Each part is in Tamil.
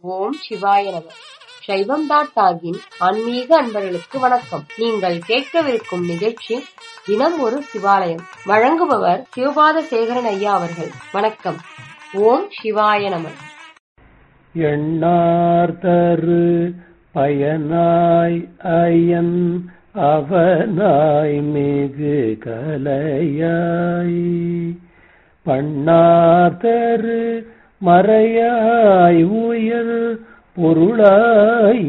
ஓம் சிவாய நம சைவம் டாட் டாகின் ஆன்மீக அன்பர்களுக்கு வணக்கம் நீங்கள் கேட்கவிருக்கும் நிகழ்ச்சி தினம் ஒரு சிவாலயம் வழங்குபவர் சிவபாத சேகரன் ஐயா அவர்கள் வணக்கம் ஓம் சிவாய நம எண்ணார்தரு பயனாய் அயன் அவனாய் மிகு கலையாய் பண்ணார்தரு மறையாய் உயர் பொருளாய்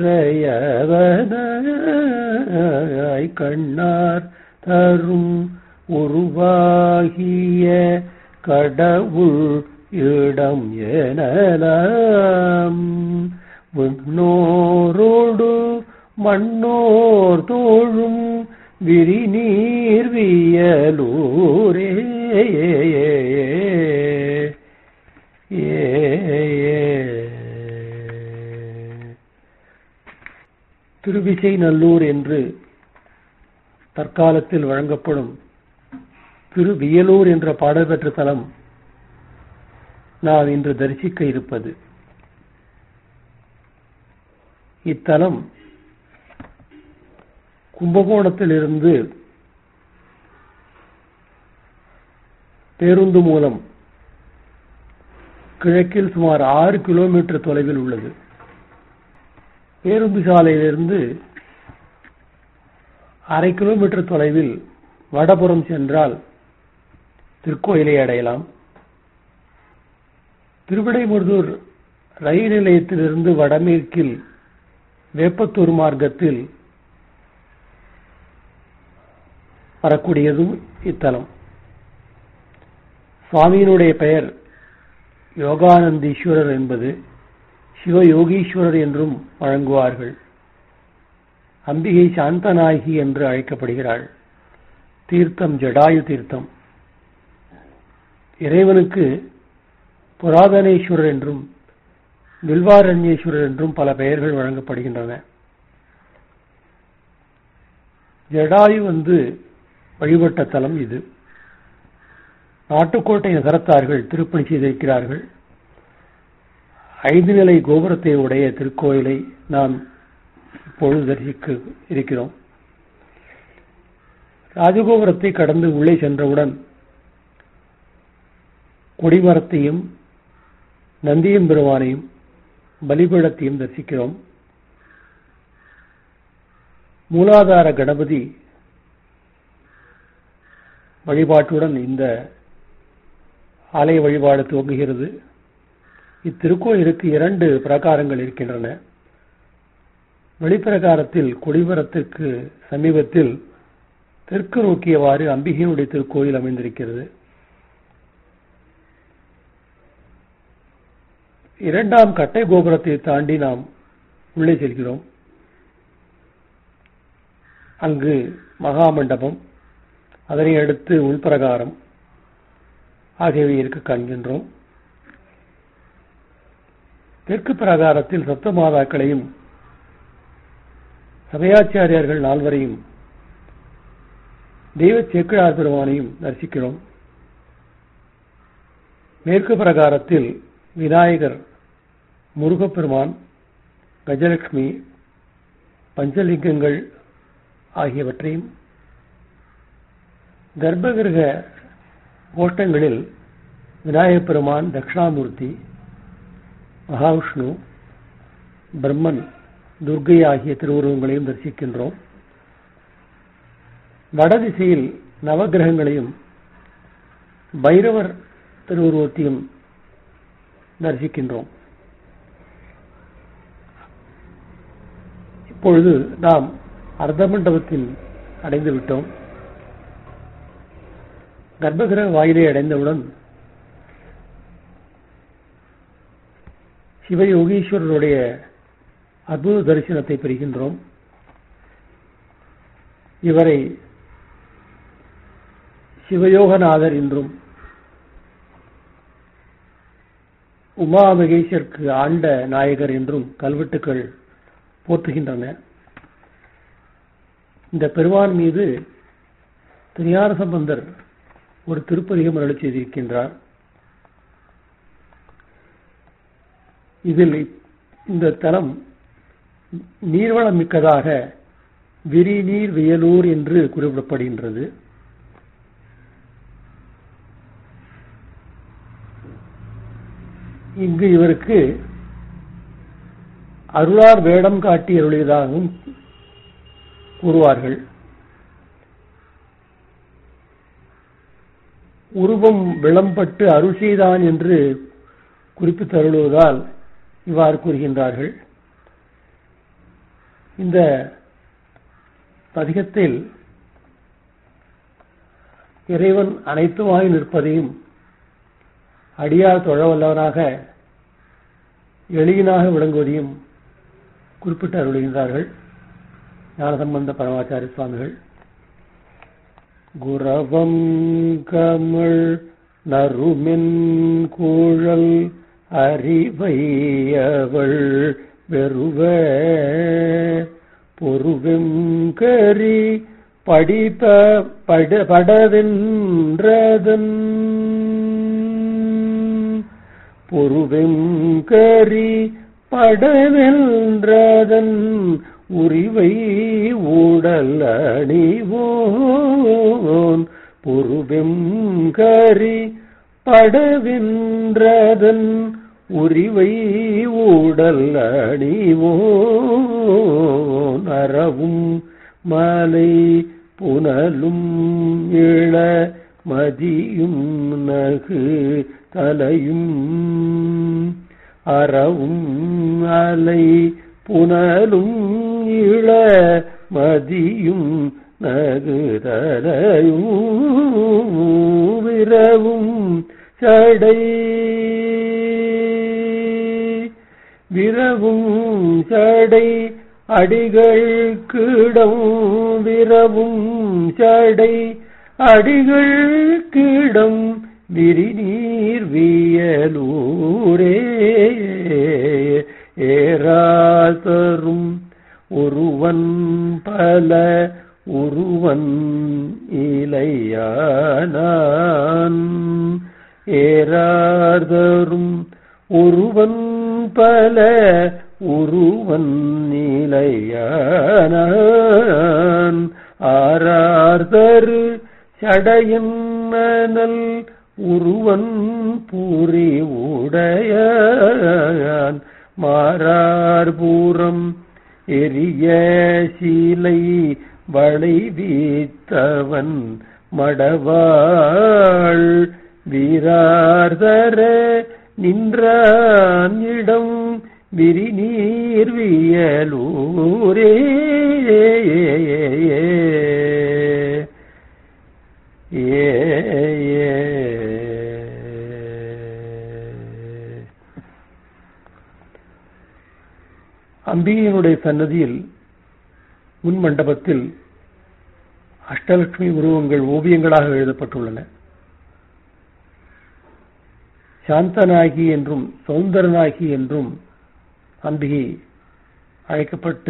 இறையவனாய் கண்ணார் தரும் உருவாகிய கடவுள் இடம் எனலாம் விண்ணோரோடு மண்ணோர் தோழும் விரிநீர் வியலூரே திருவிசை நல்லூர் என்று தற்காலத்தில் வழங்கப்படும் திருவியலூர் என்ற பாடல் பெற்ற தலம் நாம் இன்று தரிசிக்க இருப்பது இத்தலம் கும்பகோணத்திலிருந்து பேருந்து மூலம் கிழக்கில் சுமார் ஆறு கிலோமீட்டர் தொலைவில் உள்ளது பேருந்து சாலையிலிருந்து அரை கிலோமீட்டர் தொலைவில் வடபுறம் சென்றால் திருக்கோயிலை அடையலாம் திருவிடைமுருதூர் ரயில் நிலையத்திலிருந்து வடமேற்கில் வேப்பத்தூர் மார்க்கத்தில் வரக்கூடியதும் இத்தலம் சுவாமியினுடைய பெயர் யோகானந்தீஸ்வரர் என்பது சிவயோகீஸ்வரர் என்றும் வழங்குவார்கள் அம்பிகை சாந்தநாயகி என்று அழைக்கப்படுகிறாள் தீர்த்தம் ஜடாயு தீர்த்தம் இறைவனுக்கு புராதனேஸ்வரர் என்றும் வில்வாரண்யேஸ்வரர் என்றும் பல பெயர்கள் வழங்கப்படுகின்றன ஜடாயு வந்து வழிபட்ட தலம் இது நாட்டுக்கோட்டை நகரத்தார்கள் திருப்பணி செய்திருக்கிறார்கள் ஐந்து நிலை கோபுரத்தை உடைய திருக்கோயிலை நாம் இப்பொழுது தரிசிக்க இருக்கிறோம் ராஜகோபுரத்தை கடந்து உள்ளே சென்றவுடன் கொடிமரத்தையும் நந்தியம் பெருமானையும் பலிபீடத்தையும் தரிசிக்கிறோம் மூலாதார கணபதி வழிபாட்டுடன் இந்த ஆலய வழிபாடு துவங்குகிறது இத்திருக்கோயிலுக்கு இரண்டு பிரகாரங்கள் இருக்கின்றன வெளிப்பிரகாரத்தில் கொடிமரத்திற்கு சமீபத்தில் தெற்கு நோக்கியவாறு அம்பிகையினுடைய திருக்கோயில் அமைந்திருக்கிறது இரண்டாம் கட்டை கோபுரத்தை தாண்டி நாம் உள்ளே செல்கிறோம் அங்கு மகாமண்டபம் அதனை அடுத்து உள்பிரகாரம் ஆகியவை இருக்க காண்கின்றோம் தெற்கு பிரகாரத்தில் சப்த மாதாக்களையும் சபையாச்சாரியார்கள் நால்வரையும் தெய்வ சேக்கிழார் பெருமானையும் தரிசிக்கிறோம் மேற்கு பிரகாரத்தில் விநாயகர் முருகப்பெருமான் கஜலட்சுமி பஞ்சலிங்கங்கள் ஆகியவற்றையும் கர்ப்பகிரக கோஷ்டங்களில் விநாயகப் பெருமான் தட்சிணாமூர்த்தி மகாவிஷ்ணு பிரம்மன் துர்கை ஆகிய திருவுருவங்களையும் தரிசிக்கின்றோம் வடதிசையில் நவகிரகங்களையும் பைரவர் திருவுருவத்தையும் தரிசிக்கின்றோம் இப்பொழுது நாம் அர்த்த மண்டபத்தில் அடைந்து விட்டோம் கர்ப்பகிரக வாயிலை அடைந்தவுடன் சிவயோகீஸ்வரருடைய அற்புத தரிசனத்தை பெறுகின்றோம் இவரை சிவயோகநாதர் என்றும் உமா மகேஷருக்கு ஆண்ட நாயகர் என்றும் கல்வெட்டுக்கள் போற்றுகின்றன இந்த பெருமான் மீது திருஞான சம்பந்தர் ஒரு திருப்பதிகம் அருளி செய்திருக்கின்றார் இதில் இந்த தலம் நீர்வளம் மிக்கதாக விரிநீர் வியலூர் என்று குறிப்பிடப்படுகின்றது இங்கு இவருக்கு அருளார் வேடம் காட்டி அருளியதாகவும் கூறுவார்கள் உருவம் விளம்பட்டு அருள் செய்தான் என்று குறிப்பித்தருளுவதால் இவ்வாறு கூறுகின்றார்கள் இந்த பதிகத்தில் இறைவன் அனைத்துமாய் நிற்பதையும் அடியார் தொழவல்லவனாக எளியனாக விளங்குவதையும் குறிப்பிட்டு அருளுகின்றார்கள் ஞானசம்பந்த பரமாச்சாரிய சுவாமிகள் குரவம் கமள் நறுமென் கூழல் அறிவையவள் வெறுவ பொறுவெம் கரி படிப்ப பட படவென்றதன் பொறுவெம் கரி படவென்றதன் உரிவை ஊடல் அணிவோன் பொறுவெம் கரி படவென்றதன் உரிவை ஊடல் அணிவோன் அறவும் மலை புனலும் இள மதியும் நகு தலையும் அறவும் அலை புனலும் இள மதியும் நகுதலையும் விரவும் சடை விரவும் சடை அடிகள் கிடம் விரவும் சடை அடிகள் கிடம் விரிநீர் வியலூரே ஏறால் தரும் ஒருவன் பல உருவன் இலையானான் ஏறார்தரும் ஒருவன் பல உருவன் நிலையானான் ஆறார்தரு சடையன்னல் உருவன் பூரி உடையான் மாறார்பூரம் எரிய சீலை வளை வீத்தவன் மடவாள் வீரார்தர நின்றான் இடம் விரிநீர் வியலூரே ஏ அம்பிகையினுடைய சன்னதியில் முன் மண்டபத்தில் அஷ்டலட்சுமி உருவங்கள் ஓவியங்களாக எழுதப்பட்டுள்ளன சாந்தனாகி என்றும் சௌந்தரனாகி என்றும் அம்பிகை அழைக்கப்பட்டு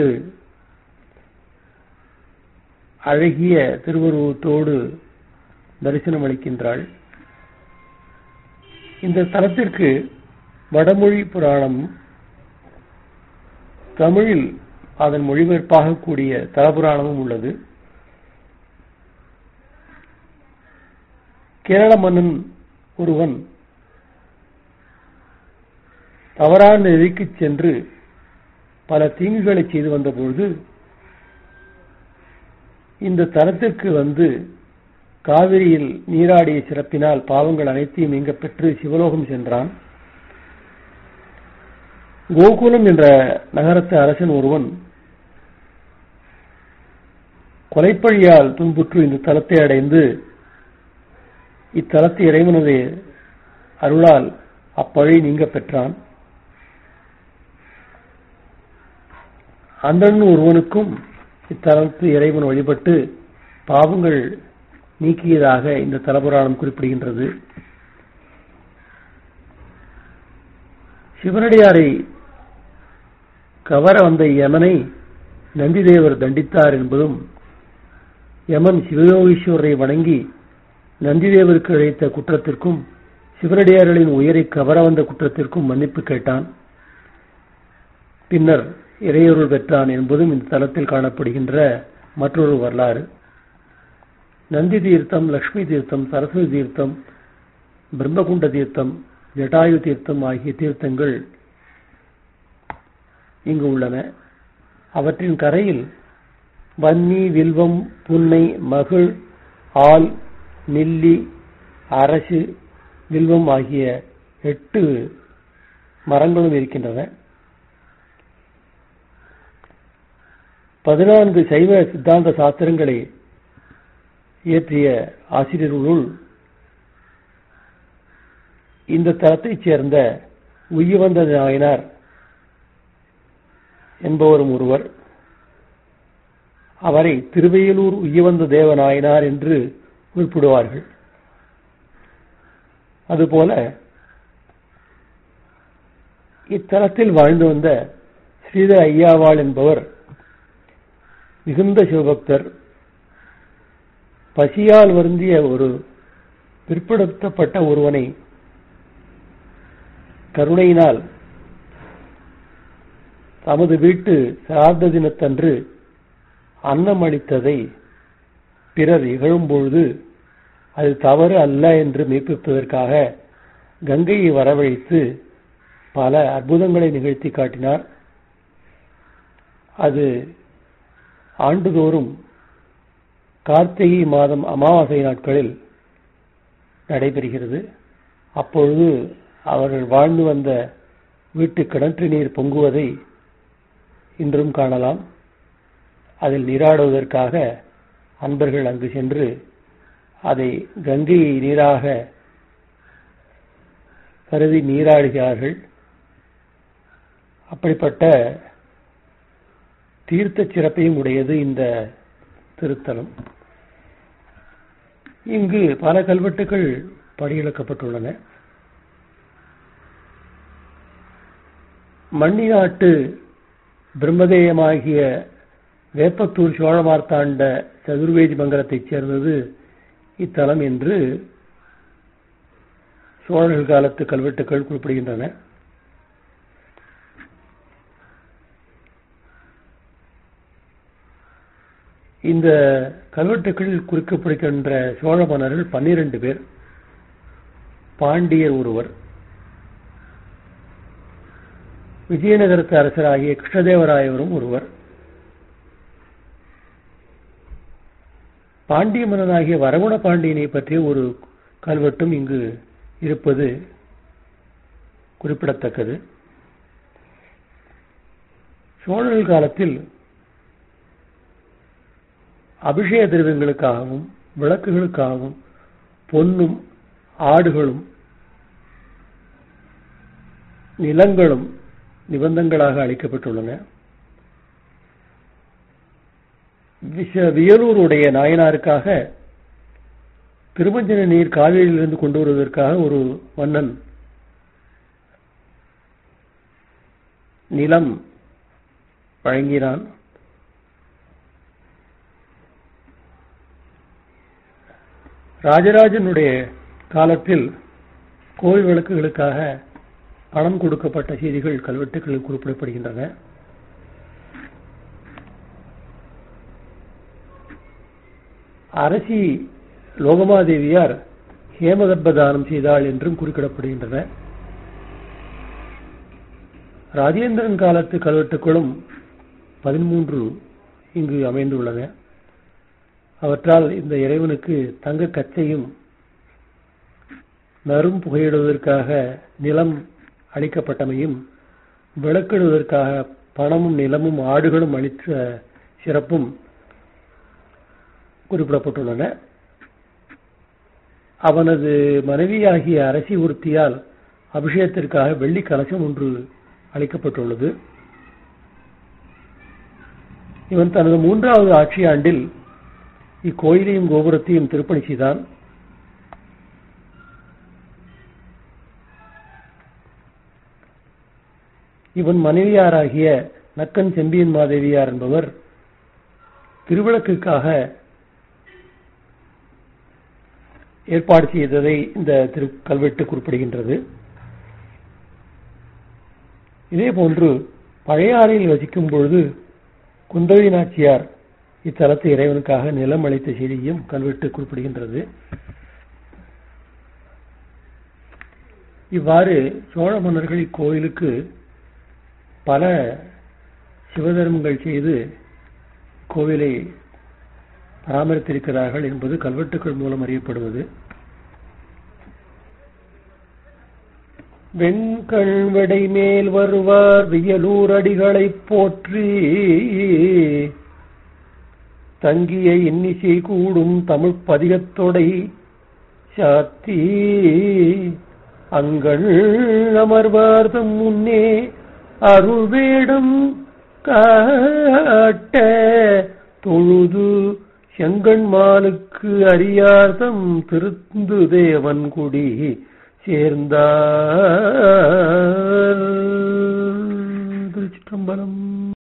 அழகிய திருவுருவத்தோடு தரிசனம் அளிக்கின்றாள் இந்த தலத்திற்கு வடமொழி புராணம் தமிழில் அதன் மொழிபெயர்ப்பாக கூடிய தலபுராணமும் உள்ளது கேரள மன்னன் ஒருவன் தவறான நெறிக்கு சென்று பல தீங்குகளை செய்து வந்தபொழுது இந்த தலத்திற்கு வந்து காவிரியில் நீராடிய சிறப்பினால் பாவங்கள் அனைத்தையும் நீங்க பெற்று சிவலோகம் சென்றான் கோகுலம் என்ற நகரத்து அரசன் ஒருவன் கொலைப்பழியால் துன்புற்று இந்த தலத்தை அடைந்து இத்தலத்து இறைவனது அருளால் அப்பழி நீங்க பெற்றான் அந்தன் ஒருவனுக்கும் இத்தலத்து இறைவன் வழிபட்டு பாவங்கள் நீக்கியதாக இந்த தலபுராணம் குறிப்பிடுகின்றது சிவனடியாரை கவர வந்த யமனை நந்திதேவர் தண்டித்தார் என்பதும் யமன் சிவயோகீஸ்வரரை வணங்கி நந்திதேவருக்கு அழைத்த குற்றத்திற்கும் சிவனடியார்களின் உயிரை கவர வந்த குற்றத்திற்கும் மன்னிப்பு கேட்டான் பின்னர் இறையொருள் பெற்றான் என்பதும் இந்த தலத்தில் காணப்படுகின்ற மற்றொரு வரலாறு நந்தி தீர்த்தம் லக்ஷ்மி தீர்த்தம் சரஸ்வதி தீர்த்தம் பிரம்மகுண்ட தீர்த்தம் ஜட்டாயு தீர்த்தம் ஆகிய தீர்த்தங்கள் இங்கு உள்ளன அவற்றின் கரையில் வன்னி வில்வம் புன்னை மகிழ் ஆல் நெல்லி அரசு வில்வம் ஆகிய எட்டு மரங்களும் இருக்கின்றன பதினான்கு சைவ சித்தாந்த சாஸ்திரங்களை இயற்றிய ஆசிரியர்களுள் இந்த தலத்தைச் சேர்ந்த உய்யவந்த நாயனார் என்பவரும் ஒருவர் அவரை திருவையலூர் உய்யவந்த தேவ நாயனார் என்று குறிப்பிடுவார்கள் அதுபோல இத்தலத்தில் வாழ்ந்து வந்த ஸ்ரீதர் ஐயாவாள் என்பவர் மிகுந்த சிவபக்தர் பசியால் வருந்திய ஒரு பிற்படுத்தப்பட்ட ஒருவனை கருணையினால் தமது வீட்டு சிரார்த்த தினத்தன்று அன்னம் அளித்ததை பிறர் இகழும்பொழுது அது தவறு அல்ல என்று மெய்ப்பிப்பதற்காக கங்கையை வரவழைத்து பல அற்புதங்களை நிகழ்த்தி காட்டினார் அது ஆண்டுதோறும் கார்த்திகை மாதம் அமாவாசை நாட்களில் நடைபெறுகிறது அப்பொழுது அவர்கள் வாழ்ந்து வந்த வீட்டு கிணற்று நீர் பொங்குவதை இன்றும் காணலாம் அதில் நீராடுவதற்காக அன்பர்கள் அங்கு சென்று அதை கங்கையை நீராக கருதி நீராடுகிறார்கள் அப்படிப்பட்ட தீர்த்த சிறப்பையும் உடையது இந்த திருத்தலம் இங்கு பல கல்வெட்டுகள் படியிழக்கப்பட்டுள்ளன மண்ணிநாட்டு பிரம்மதேயமாகிய வேப்பத்தூர் சோழமார்த்தாண்ட சதுர்வேதி மங்கலத்தைச் சேர்ந்தது இத்தலம் என்று சோழர்கள் காலத்து கல்வெட்டுக்கள் குறிப்பிடுகின்றன இந்த கல்வெட்டுக்களில் குறிக்கப்படுகின்ற சோழ மன்னர்கள் பன்னிரண்டு பேர் பாண்டியர் ஒருவர் விஜயநகரத்து அரசராகிய கிருஷ்ணதேவராயவரும் ஒருவர் பாண்டிய மன்னனாகிய வரகுண பாண்டியனை பற்றிய ஒரு கல்வெட்டும் இங்கு இருப்பது குறிப்பிடத்தக்கது சோழர்கள் காலத்தில் அபிஷேக திரவியங்களுக்காகவும் விளக்குகளுக்காகவும் பொன்னும் ஆடுகளும் நிலங்களும் நிபந்தங்களாக அளிக்கப்பட்டுள்ளன வியலூருடைய நாயனாருக்காக திருமஞ்சன நீர் காவிரியிலிருந்து கொண்டு வருவதற்காக ஒரு மன்னன் நிலம் வழங்கினான் ராஜராஜனுடைய காலத்தில் கோவில் விளக்குகளுக்காக பணம் கொடுக்கப்பட்ட செய்திகள் கல்வெட்டுகளில் குறிப்பிடப்படுகின்றன அரசி லோகமாதேவியார் ஹேமகர்ப்ப தானம் செய்தாள் என்றும் குறிப்பிடப்படுகின்றன ராஜேந்திரன் காலத்து கல்வெட்டுக்களும் பதிமூன்று இங்கு அமைந்துள்ளன அவற்றால் இந்த இறைவனுக்கு தங்க கச்சையும் நரும் புகையிடுவதற்காக நிலம் அளிக்கப்பட்டமையும் விளக்கிடுவதற்காக பணமும் நிலமும் ஆடுகளும் அளித்த சிறப்பும் குறிப்பிடப்பட்டுள்ளன அவனது மனைவியாகிய அரசி உறுத்தியால் அபிஷேகத்திற்காக வெள்ளி கலசம் ஒன்று அளிக்கப்பட்டுள்ளது இவன் தனது மூன்றாவது ஆட்சி ஆண்டில் இக்கோயிலையும் கோபுரத்தையும் திருப்பணி செய்தான் இவன் மனைவியாராகிய நக்கன் செம்பியன் மாதேவியார் என்பவர் திருவிளக்குக்காக ஏற்பாடு செய்ததை இந்த திரு கல்வெட்டு குறிப்பிடுகின்றது இதே போன்று பழையாறையில் வசிக்கும் பொழுது குந்தவி நாச்சியார் இத்தலத்து இறைவனுக்காக நிலம் அளித்த செய்தியும் கல்வெட்டு குறிப்பிடுகின்றது இவ்வாறு சோழ மன்னர்கள் இக்கோயிலுக்கு பல சிவதர்மங்கள் செய்து கோவிலை பராமரித்திருக்கிறார்கள் என்பது கல்வெட்டுக்கள் மூலம் அறியப்படுவது வெண்கண் விடை மேல் வருவார் வியலூர் அடிகளைப் போற்றி தங்கிய இன்னிசை கூடும் தமிழ் பதிகத்தொடை சாத்தி அங்கள் அமர்வார்தம் முன்னே அருள் வேடம் காட்ட தொழுது செங்கண்மாலுக்கு அறியார்தம் திருந்து தேவன்குடி சேர்ந்தார் திருச்சிற்றம்பலம்